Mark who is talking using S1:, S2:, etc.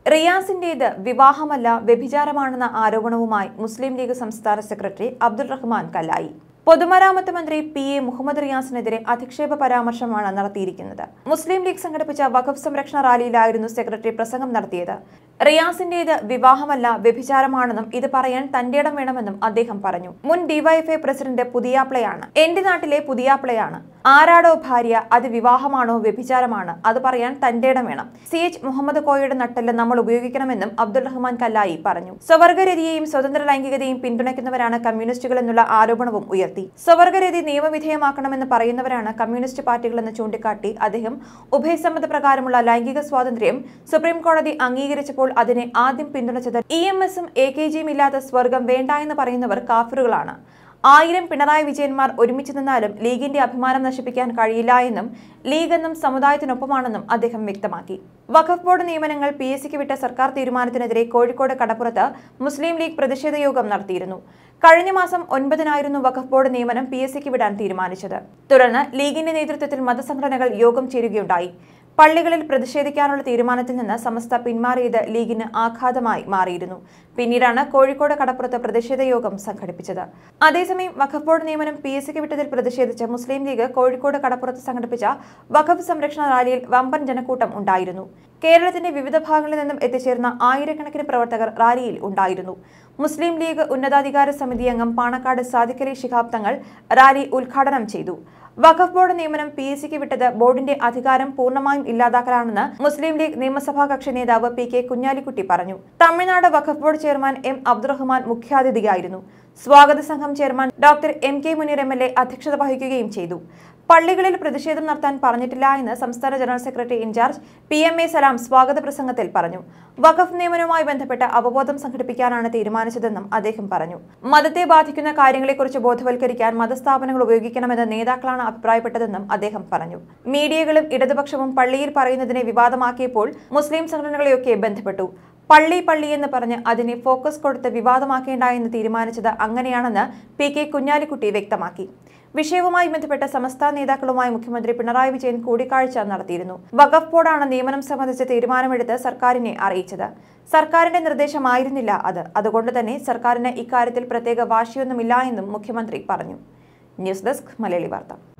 S1: റിയാസിന്റേത് വിവാഹമല്ല വ്യഭിചാരമാണെന്ന ആരോപണവുമായി മുസ്ലിം ലീഗ് സംസ്ഥാന സെക്രട്ടറി അബ്ദുൾ റഹ്മാൻ കല്ലായി പൊതുമരാമത്ത് മന്ത്രി പി എ മുഹമ്മദ് റിയാസിനെതിരെ അധിക്ഷേപ പരാമർശമാണ് നടത്തിയിരിക്കുന്നത് മുസ്ലിം ലീഗ് സംഘടിപ്പിച്ച വഖഫ് സംരക്ഷണ റാലിയിലായിരുന്നു സെക്രട്ടറി പ്രസംഗം നടത്തിയത് റിയാസിന്റേത് വിവാഹമല്ല വ്യഭിചാരമാണെന്നും ഇത് പറയാൻ തന്റെ ഇടം വേണമെന്നും അദ്ദേഹം പറഞ്ഞു മുൻ ഡിവൈഎഫ്ഐ പ്രസിഡന്റ് പുതിയാപ്ലയാണ് എന്റെ നാട്ടിലെ പുതിയാപ്ലയാണ് ആരാടോ ഭാര്യ അത് വിവാഹമാണോ വ്യഭിചാരമാണ് അത് പറയാൻ തന്റെ ഇടം വേണം സി എച്ച് മുഹമ്മദ് കോയയുടെ നട്ടെല്ല് നമ്മൾ ഉപയോഗിക്കണമെന്നും അബ്ദുൾ റഹ്മാൻ കല്ലായി പറഞ്ഞു സ്വവർഗരതിയെയും സ്വതന്ത്ര ലൈംഗികതയും പിന്തുണയ്ക്കുന്നവരാണ് കമ്മ്യൂണിസ്റ്റുകൾ എന്നുള്ള ആരോപണവും ഉയർത്തി സ്വവർഗരതി നിയമവിധേയമാക്കണമെന്ന് പറയുന്നവരാണ് കമ്മ്യൂണിസ്റ്റ് പാർട്ടികളെന്ന് ചൂണ്ടിക്കാട്ടി അദ്ദേഹം ഉഭയസമ്മത പ്രകാരമുള്ള ലൈംഗിക സ്വാതന്ത്ര്യം സുപ്രീം കോടതി അംഗീകരിച്ചപ്പോൾ അതിനെ ആദ്യം പിന്തുണച്ചത് ഇ എം എസും എ കെ ജിയും ഇല്ലാത്ത സ്വർഗം വേണ്ട എന്ന് പറയുന്നവർ കാഫറുകളാണ് ആയിരം പിണറായി വിജയന്മാർ ഒരുമിച്ച് നിന്നാലും ലീഗിന്റെ അഭിമാനം നശിപ്പിക്കാൻ കഴിയില്ല എന്നും ലീഗ് എന്നും സമുദായത്തിനൊപ്പമാണെന്നും അദ്ദേഹം വ്യക്തമാക്കി വഖഫ് ബോർഡ് നിയമനങ്ങൾ പി എസ് സിക്ക് വിട്ട സർക്കാർ തീരുമാനത്തിനെതിരെ കോഴിക്കോട് കടപ്പുറത്ത് മുസ്ലിം ലീഗ് പ്രതിഷേധ യോഗം നടത്തിയിരുന്നു കഴിഞ്ഞ മാസം ഒൻപതിനായിരുന്നു വഖഫ് ബോർഡ് നിയമനം പി എസ് സിക്ക് വിടാൻ തീരുമാനിച്ചത് തുടർന്ന് ലീഗിന്റെ നേതൃത്വത്തിൽ മതസംഘടനകൾ യോഗം ചേരുകയുണ്ടായി പള്ളികളിൽ പ്രതിഷേധിക്കാനുള്ള തീരുമാനത്തിൽ നിന്ന് സമസ്ത പിന്മാറിയത് ലീഗിന് ആഘാതമായി മാറിയിരുന്നു പിന്നീടാണ് കോഴിക്കോട് കടപ്പുറത്ത് പ്രതിഷേധ യോഗം സംഘടിപ്പിച്ചത് അതേസമയം വഖഫ് ബോർഡ് നിയമനം പി എസ് സിക്ക് വിട്ടതിൽ പ്രതിഷേധിച്ച് മുസ്ലിം ലീഗ് കോഴിക്കോട് കടപ്പുറത്ത് സംഘടിപ്പിച്ച വഖഫ് സംരക്ഷണ റാലിയിൽ വമ്പൻ ജനക്കൂട്ടം ഉണ്ടായിരുന്നു കേരളത്തിന്റെ വിവിധ ഭാഗങ്ങളിൽ നിന്നും എത്തിച്ചേർന്ന ആയിരക്കണക്കിന് പ്രവർത്തകർ റാലിയിൽ ഉണ്ടായിരുന്നു മുസ്ലിം ലീഗ് ഉന്നതാധികാര സമിതി അംഗം പാണക്കാട് സാദിഖലി ശിഹാബ് തങ്ങൾ റാലി ഉദ്ഘാടനം ചെയ്തു വഖഫ് ബോർഡ് നിയമനം പി എസ് സിക്ക് വിട്ടത് ബോർഡിന്റെ അധികാരം പൂർണ്ണമായും ഇല്ലാതാക്കലാണെന്ന് മുസ്ലിം ലീഗ് നിയമസഭാ കക്ഷി നേതാവ് പി കെ കുഞ്ഞാലിക്കുട്ടി പറഞ്ഞു Tamil Nadu Waqf board chairman M Abdurahman മുഖ്യാതിഥിയായിരുന്നു സ്വാഗത സംഘം chairman doctor M K Muneer M L A അധ്യക്ഷത വഹിക്കുകയും ചെയ്തു പള്ളികളിൽ പ്രതിഷേധം നടത്താൻ പറഞ്ഞിട്ടില്ല എന്ന് സംസ്ഥാന general secretary in charge P M A Salam സ്വാഗത പ്രസംഗത്തിൽ പറഞ്ഞു വഖഫ് നിയമനവുമായി ബന്ധപ്പെട്ട അവബോധം സംഘടിപ്പിക്കാനാണ് തീരുമാനിച്ചതെന്നും അദ്ദേഹം പറഞ്ഞു മതത്തെ ബാധിക്കുന്ന കാര്യങ്ങളെക്കുറിച്ച് ബോധവൽക്കരിക്കാൻ മതസ്ഥാപനങ്ങൾ ഉപയോഗിക്കണമെന്ന് നേതാക്കളാണ് അഭിപ്രായപ്പെട്ടതെന്നും അദ്ദേഹം പറഞ്ഞു മീഡിയകളും ഇടതുപക്ഷവും പള്ളിയിൽ പറയുന്നതിനെ വിവാദമാക്കിയപ്പോൾ മുസ്ലിം സംഘടനകളെയൊക്കെ ബന്ധപ്പെട്ടു പള്ളി പള്ളി എന്ന് പറഞ്ഞ് അതിനെ ഫോക്കസ് കൊടുത്ത് വിവാദമാക്കേണ്ട എന്ന് തീരുമാനിച്ചത് അങ്ങനെയാണെന്ന് പി കെ കുഞ്ഞാലിക്കുട്ടി വ്യക്തമാക്കി വിഷയവുമായി ബന്ധപ്പെട്ട സംസ്ഥാന നേതാക്കളുമായി മുഖ്യമന്ത്രി പിണറായി വിജയൻ കൂടിക്കാഴ്ച നടത്തിയിരുന്നു വഖഫ് ബോർഡാണ് നിയമനം സംബന്ധിച്ച തീരുമാനമെടുത്ത് സർക്കാരിനെ അറിയിച്ചത് സർക്കാരിന്റെ നിർദ്ദേശമായിരുന്നില്ല അത് അതുകൊണ്ട് തന്നെ സർക്കാരിന് ഇക്കാര്യത്തിൽ പ്രത്യേക വാശിയൊന്നുമില്ല എന്നും മുഖ്യമന്ത്രി പറഞ്ഞു ന്യൂസ് ഡെസ്ക് മലയാളി വാർത്ത